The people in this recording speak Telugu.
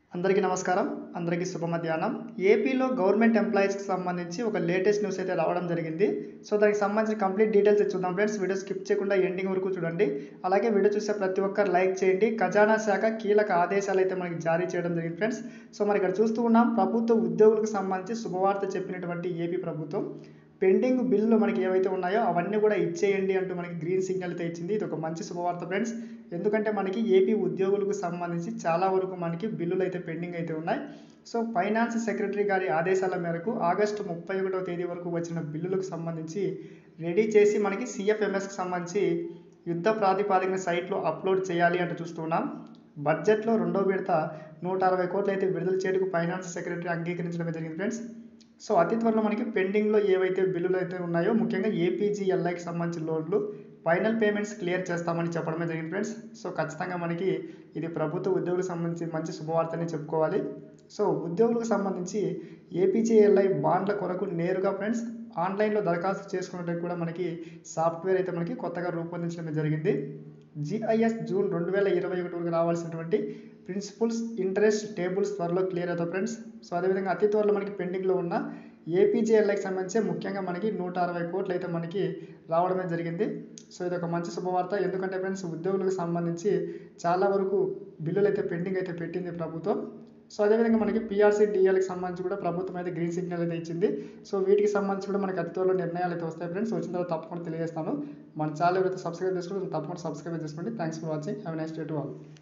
అందరికీ నమస్కారం అందరికీ శుభ మధ్యాహ్నం ఏపీలో గవర్నమెంట్ ఎంప్లాయీస్కి సంబంధించి ఒక లేటెస్ట్ న్యూస్ అయితే రావడం జరిగింది సో దానికి సంబంధించిన కంప్లీట్ డీటెయిల్స్ చూద్దాం ఫ్రెండ్స్ వీడియో స్కిప్ చేయకుండా ఎండింగ్ వరకు చూడండి అలాగే వీడియో చూసే ప్రతి ఒక్కరు లైక్ చేయండి ఖజానా శాఖ కీలక ఆదేశాలు అయితే మనకి జారీ చేయడం జరిగింది ఫ్రెండ్స్ సో మరి ఇక్కడ చూస్తూ ఉన్నాం ప్రభుత్వ ఉద్యోగులకు సంబంధించి శుభవార్త చెప్పినటువంటి ఏపీ ప్రభుత్వం పెండింగ్ బిల్లులు మనకి ఏవైతే ఉన్నాయో అవన్నీ కూడా ఇచ్చేయండి అంటూ మనకి గ్రీన్ సిగ్నల్ అయితే ఇచ్చింది ఇది ఒక మంచి శుభవార్త ఫ్రెండ్స్ ఎందుకంటే మనకి ఏపీ ఉద్యోగులకు సంబంధించి చాలా వరకు మనకి బిల్లులు అయితే పెండింగ్ అయితే ఉన్నాయి సో ఫైనాన్స్ సెక్రటరీ గారి ఆదేశాల మేరకు ఆగస్టు ముప్పై ఒకటవ తేదీ వరకు వచ్చిన బిల్లులకు సంబంధించి రెడీ చేసి మనకి సిఎఫ్ఎంఎస్కి సంబంధించి యుద్ధ ప్రాతిపాదికన సైట్లో అప్లోడ్ చేయాలి అంటూ చూస్తున్నాం బడ్జెట్లో రెండో విడత నూట అరవై కోట్లు అయితే విడుదల చేయడానికి ఫైనాన్స్ సెక్రటరీ అంగీకరించడం జరిగింది ఫ్రెండ్స్ సో అతి త్వరలో మనకి పెండింగ్లో ఏవైతే బిల్లులు అయితే ఉన్నాయో ముఖ్యంగా ఏపీజీఎల్ఐకి సంబంధించిన లోన్లు ఫైనల్ పేమెంట్స్ క్లియర్ చేస్తామని చెప్పడమే జరిగింది ఫ్రెండ్స్ సో ఖచ్చితంగా మనకి ఇది ప్రభుత్వ ఉద్యోగులకు సంబంధించి మంచి శుభవార్తని చెప్పుకోవాలి సో ఉద్యోగులకు సంబంధించి ఏపీజీఎల్ఐ బాండ్ల కొరకు నేరుగా ఫ్రెండ్స్ ఆన్లైన్లో దరఖాస్తు చేసుకున్నట్టు కూడా మనకి సాఫ్ట్వేర్ అయితే మనకి కొత్తగా రూపొందించడం జరిగింది జిఐఎస్ జూన్ రెండు వేల ఇరవై ఒకటి వరకు రావాల్సినటువంటి ప్రిన్సిపల్స్ ఇంట్రెస్ట్ టేబుల్స్ త్వరలో క్లియర్ అవుతాయి ఫ్రెండ్స్ సో అదేవిధంగా అతి త్వరలో మనకి పెండింగ్లో ఉన్న ఏపీజేఎల్ఐకి సంబంధించి ముఖ్యంగా మనకి నూట అరవై కోట్లు అయితే మనకి రావడమే జరిగింది సో ఇది ఒక మంచి శుభవార్త ఎందుకంటే ఫ్రెండ్స్ ఉద్యోగులకు సంబంధించి చాలా వరకు బిల్లులు అయితే పెండింగ్ అయితే పెట్టింది ప్రభుత్వం సో అదేవిధంగా మనకి పీఆర్సీ డిఎల్కి సంబంధించి కూడా ప్రభుత్వం అయితే గ్రీన్ సిగ్నల్ అయితే ఇచ్చింది సో వీటికి సంబంధించి కూడా మనకి అతి త్వరలో నిర్ణయాలు అయితే వస్తాయి ఫ్రెండ్స్ వచ్చిన తర్వాత తప్పకుండా తెలియజేస్తాను మన ఛానల్ ఎవరైతే సబ్స్క్రైబ్ చేసుకోండి తప్పకుండా సబ్స్క్రైబ్ చేసుకోండి thanks for watching have nice day to all